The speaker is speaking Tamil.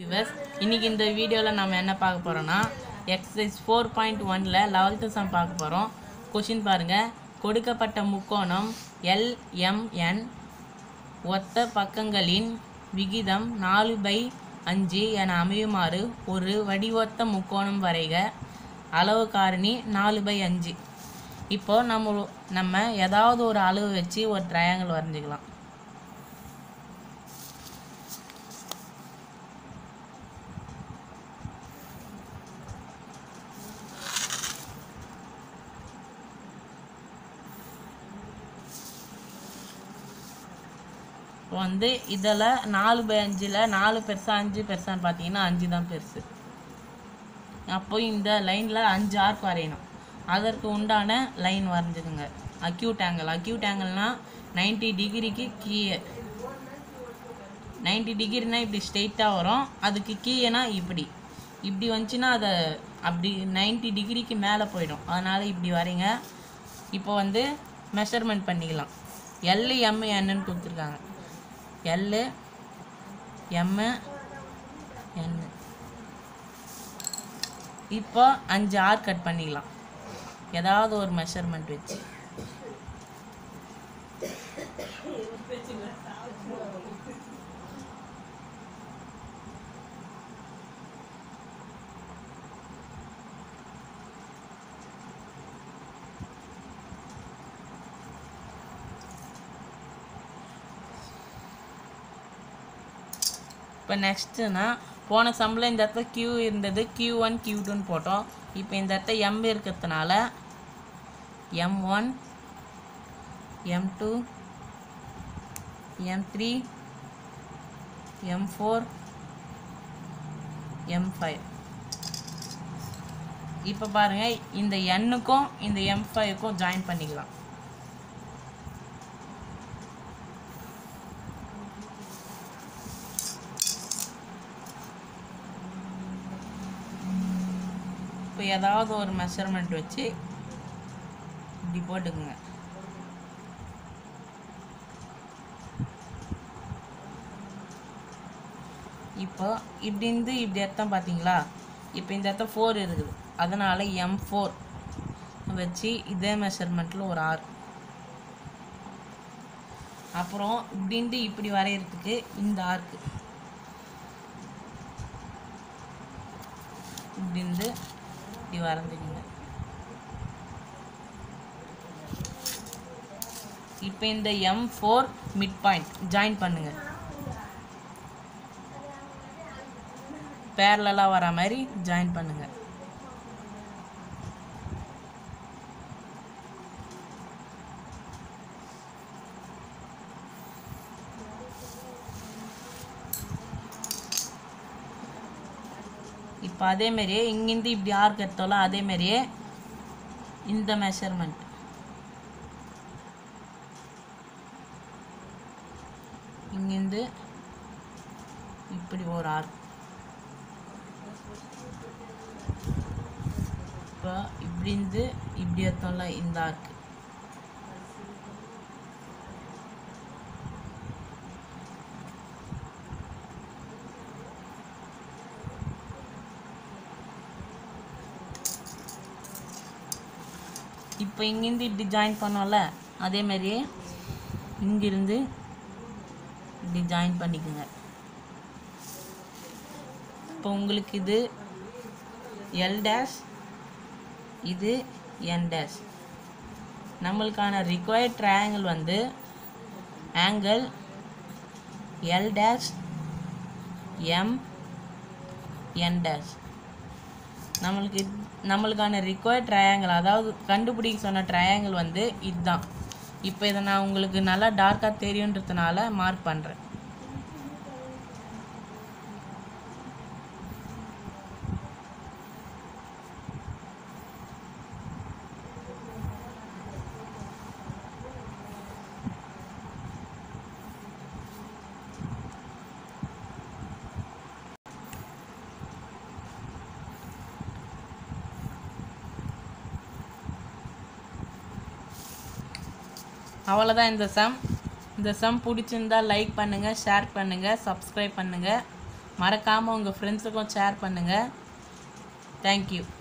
விவஸ் இன்னைக்கு இந்த வீடியோவில் நம்ம என்ன பார்க்க போகிறோம்னா எக்ஸசைஸ் ஃபோர் பாயிண்ட் ஒனில் லெவல்த்து சம் பார்க்க போகிறோம் கொஷின் பாருங்கள் கொடுக்கப்பட்ட முக்கோணம் எல்எம்என் ஒத்த பக்கங்களின் விகிதம் நாலு பை அஞ்சு என அமையுமாறு ஒரு வடிவொத்த முக்கோணம் வரைக அளவு காரணி நாலு பை அஞ்சு இப்போ நம்ம நம்ம ஏதாவது ஒரு அளவு வச்சு ஒரு ட்ரையாங்கிள் வரைஞ்சிக்கலாம் இப்போ வந்து இதில் நாலு பை அஞ்சில் நாலு பெருசா அஞ்சு பெருசான்னு பார்த்தீங்கன்னா அஞ்சு தான் பெருசு அப்போ இந்த லைனில் அஞ்சு ஆர்க் வரையணும் அதற்கு உண்டான லைன் வரைஞ்சிடுங்க அக்யூட் ஆங்கிள் அக்யூட் ஆங்கிள்னால் நைன்டி டிகிரிக்கு கீழே நைன்டி டிகிரினா இப்படி ஸ்ட்ரெயிட்டாக வரும் அதுக்கு கீழேனா இப்படி இப்படி வந்துச்சுன்னா அதை அப்படி நைன்டி டிகிரிக்கு மேலே போயிடும் அதனால் இப்படி வரைங்க இப்போ வந்து மெஷர்மெண்ட் பண்ணிக்கலாம் எல் எம் என்னன்னு கொடுத்துருக்காங்க எல் எம் என் இப்போ அஞ்சு ஆர் கட் பண்ணிக்கலாம் ஏதாவது ஒரு மெஷர்மெண்ட் வச்சு இப்போ நெக்ஸ்ட்டுனா போன சம்மில் இந்த இடத்துல கியூ இருந்தது கியூ ஒன் கியூ டூன்னு போட்டோம் இப்போ இந்த இடத்துல எம் இருக்கிறதுனால M one M two M three M four M five இப்போ பாருங்கள் இந்த எண்ணுக்கும் இந்த எம் ஃபைவ்க்கும் ஜாயின் பண்ணிக்கலாம் இப்போ ஏதாவது ஒரு மெஷர்மெண்ட் வச்சு இப்படி போட்டுக்குங்க இப்போ இப்படி இருந்து இப்படி இடத்தான் பார்த்தீங்களா இப்போ இந்த இடத்த ஃபோர் இருக்குது அதனால் எம் ஃபோர் வச்சு இதே மெஷர்மெண்ட்டில் ஒரு ஆர் அப்புறம் இப்படின்ட்டு இப்படி வரைகிறதுக்கு இந்த ஆர்க்கு இப்படிந்து இப்படி வரைஞ்சிக்கிங்க இப்போ இந்த M four mid point join பண்ணுங்க பேரலாக வர மாதிரி ஜாயின் பண்ணுங்க இப்போ அதே மாதிரியே இங்கேருந்து இப்படி ஆர்க் எடுத்தோம்ல அதே மாதிரியே இந்த மெஷர்மெண்ட் இங்கேருந்து இப்படி ஒரு ஆர்க் இப்போ இப்படிந்து இப்படி எடுத்தோம்ல இந்த ஆர்க் இப்போ இங்கேருந்து இப்படி ஜாயின் பண்ணோம்ல அதே மாதிரியே இங்கிருந்து இப்படி ஜாயின் பண்ணிக்கோங்க இப்போ உங்களுக்கு இது எல் டேஷ் இது என் டேஷ் நம்மளுக்கான ரிக்வயர்ட் ட்ரையாங்கிள் வந்து angle L dash M N dash நம்மளுக்கு இது- நம்மளுக்கான ரிக்வயர்ட் ட்ரையாங்கிள் அதாவது கண்டுபிடிக்க சொன்ன ட்ரையாங்கிள் வந்து இதுதான் இப்போ இதை நான் உங்களுக்கு நல்லா டார்க்காக தெரியுன்றதுனால மார்க் பண்ணுறேன் அவ்வளோதான் இந்த சம் இந்த சம் பிடிச்சிருந்தா லைக் பண்ணுங்கள் ஷேர் பண்ணுங்கள் சப்ஸ்கிரைப் பண்ணுங்கள் மறக்காமல் உங்கள் ஃப்ரெண்ட்ஸுக்கும் ஷேர் பண்ணுங்கள் தேங்க்யூ